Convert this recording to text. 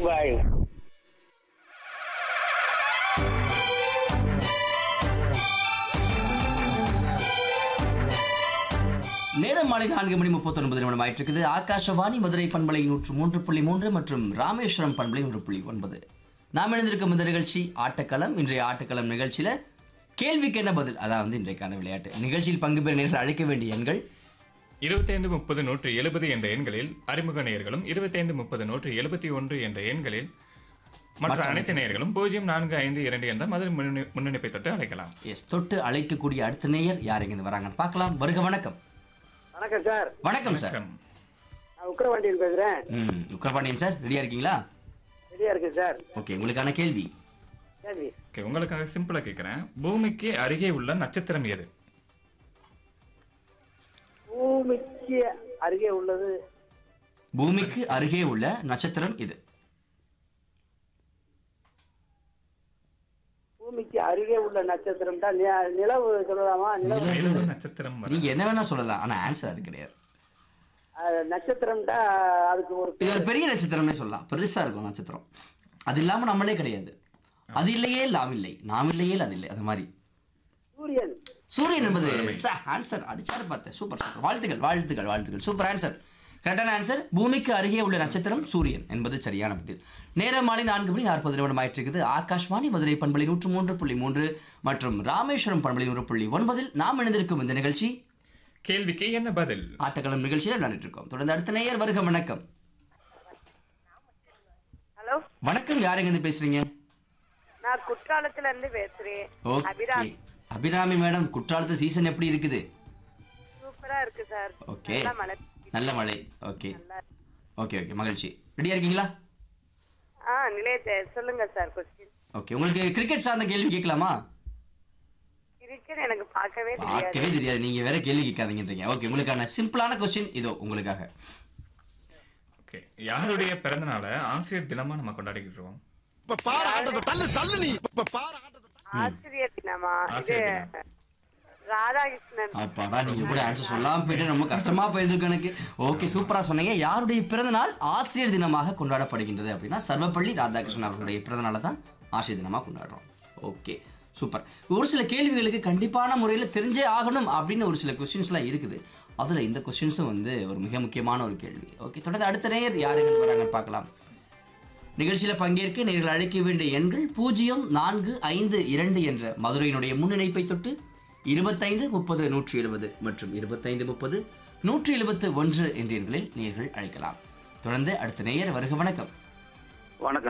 பாய் நேரம் மாலை நான்கு மணி முப்பத்தொன்பது நிமிடம் ஆயிட்டு இருக்குது ஆகாஷவாணி மதுரை பண்பலை நூற்று மூன்று புள்ளி மூன்று மற்றும் ராமேஸ்வரம் பண்பலை நூறு புள்ளி ஒன்பது நாம் இணைந்திருக்கும் இந்த நிகழ்ச்சி ஆட்டக்களம் இன்றைய ஆட்டக்களம் நிகழ்ச்சியில கேள்விக்கு என்ன பதில் அதான் வந்து இன்றைக்கான விளையாட்டு நிகழ்ச்சியில் பங்கு பெற நேர்கள் அழைக்க வேண்டிய எண்கள் இருபத்தைந்து முப்பது நூற்று எழுபது என்ற எண்களில் அறிமுக நேயர்களும் இருபத்தைந்து முப்பது நூற்று எழுபத்தி ஒன்று என்ற எண்களில் மற்ற அனைத்து நேயர்களும் பூஜ்ஜியம் நான்கு ஐந்து இரண்டு என்ற மதுரை முன்னணி- முன்னணிப்பை தொட்டு அழைக்கலாம் எஸ் தொட்டு அழைக்கக்கூடிய அடுத்த நேயர் யார் இங்கிருந்து வராங்கன்னு பார்க்கலாம் வருக வணக்கம் வணக்கம் சார் வணக்கம் சார் வணக்கம். நான் உக்கரவாண்டியில் பேசுறேன் ம் உக்கரபாண்டியன் சார் ரெடியா இருக்கீங்களா ரெடியா இருக்கு சார் ஓகே உங்களுக்கான கேள்வி சரி ஓகே உங்களுக்காக சிம்பிளா கேட்கிறேன் பூமிக்கு அருகே உள்ள நட்சத்திரம் எது பூமிக்கு அருகே உள்ளது பூமிக்கு அருகே உள்ள நட்சத்திரம் இது பூமிக்கு அருகே உள்ள நட்சத்திரம் தான் நி- நிலவு சொல்லலாமா நிலவு நிலவு நட்சத்திரம் வரும். நீங்க என்ன வேணா சொல்லலாம் ஆனா ஆன்சர் அது கிடையாது அஹ், நட்சத்திரம்டா அதுக்கு ஒரு இது ஒரு பெரிய நட்சத்திரம்னே சொல்லலாம் பெருசா இருக்கும் நட்சத்திரம் அது இல்லாம நம்மளே கிடையாது அது இல்லையே நாம் இல்லை நாம் இல்லையே அது இல்லை அது மாதிரி சூரியன் சூரியன் என்பது ஆன்சர் அடிச்சாரு பார்த்தேன் சூப்பர் சூப்பர் வாழ்த்துக்கள் வாழ்த்துக்கள் வாழ்த்துக்கள் சூப்பர் ஆன்சர் கரெக்டான ஆன்சர் பூமிக்கு அருகே உள்ள நட்சத்திரம் சூரியன் என்பது சரியான பதில் நேரம் மாலை நான்கு மணி நாற்பது நிமிடம் ஆயிட்டு இருக்குது ஆகாஷ்வாணி மதுரை பண்பலை நூற்று மூன்று புள்ளி மூன்று மற்றும் ராமேஸ்வரம் பண்பலை நூறு புள்ளி ஒன்பதில் நாம் இணைந்திருக்கும் இந்த நிகழ்ச்சி கேள்விக்கு என்ன பதில் ஆட்டக்களம் நிகழ்ச்சியில் விளையாடிட்டு இருக்கோம் தொடர்ந்து அடுத்த நேயர் வருக வணக்கம் ஹலோ வணக்கம் யாருங்க இருந்து பேசுறீங்க நான் குற்றாலத்துல இருந்து பேசுறேன் ஓகே அபிராமி அபிராமி மேடம் குற்றாலத்து சீசன் எப்படி இருக்குது சூப்பரா இருக்கு சார் ஓகே நல்ல மழை நல்ல மழை ஓகே நல்லா இருக்கு. ஓகே ஓகே மகிழ்ச்சி ரெடியா இருக்கீங்களா ஆ நிலையத்தை சொல்லுங்க சார் கொஸ்டின் ஓகே உங்களுக்கு கிரிக்கெட் சார்ந்த கேள்வி கேட்கலாமா கிரிக்கெட் எனக்கு பார்க்கவே தெரியாது பார்க்கவே தெரியாது நீங்க வேற கேள்வி கேட்காதீங்கன்றீங்க ஓகே உங்களுக்கான சிம்பிளான கொஸ்டின் இதோ உங்களுக்காக ஓகே யாருடைய பிறந்த நாளை ஆசிரியர் தினமா நம்ம கொண்டாடிக்கிட்டு இருக்கோம் இப்ப பாரு ஆட்டத்தை தள்ளு தள்ளு நீ இப்ப பாரு ஆட்டத்தை ஆசிரியர் தினமா இது ஆசிரியர் தினம். ராதாகிருஷ்ணன் அப்பாடா நீங்க கூட ஆன்சர் சொல்லாம போயிட்டு ரொம்ப கஷ்டமா போயிருக்கு எனக்கு ஓகே சூப்பரா சொன்னீங்க யாருடைய பிறந்த நாள் ஆசிரியர் தினமாக கொண்டாடப்படுகின்றது அப்படின்னா சர்வப்பள்ளி ராதாகிருஷ்ணன் அவர்களுடைய பிறந்த நாளை தான் ஆசிரியர் தினமாக கொண்டாடுறோம் ஓகே சூப்பர் ஒரு சில கேள்விகளுக்கு கண்டிப்பான முறையில் தெரிஞ்சே ஆகணும் அப்படின்னு ஒரு சில கொஸ்டின்ஸ்லாம் இருக்குது அதில் இந்த கொஸ்டின்ஸும் வந்து ஒரு மிக முக்கியமான ஒரு கேள்வி ஓகே தொடர்ந்து அடுத்த நேயர் யாருங்க வராங்கன்னு பார்க்கலாம் நிகழ்ச்சியில் பங்கேற்க நேர்கள் அழைக்க வேண்டிய எண்கள் பூஜ்ஜியம் நான்கு ஐந்து இரண்டு என்ற மதுரையினுடைய முன்னிணைப்பை தொட்டு இருபத்தைந்து முப்பது நூற்றி எழுபது மற்றும் இருபத்தைந்து முப்பது நூற்றி எழுபத்து ஒன்று என்ற எண்களில் நேர்கள் அழைக்கலாம் தொடர்ந்து அடுத்த நேயர் வருக வணக்கம் வணக்கம்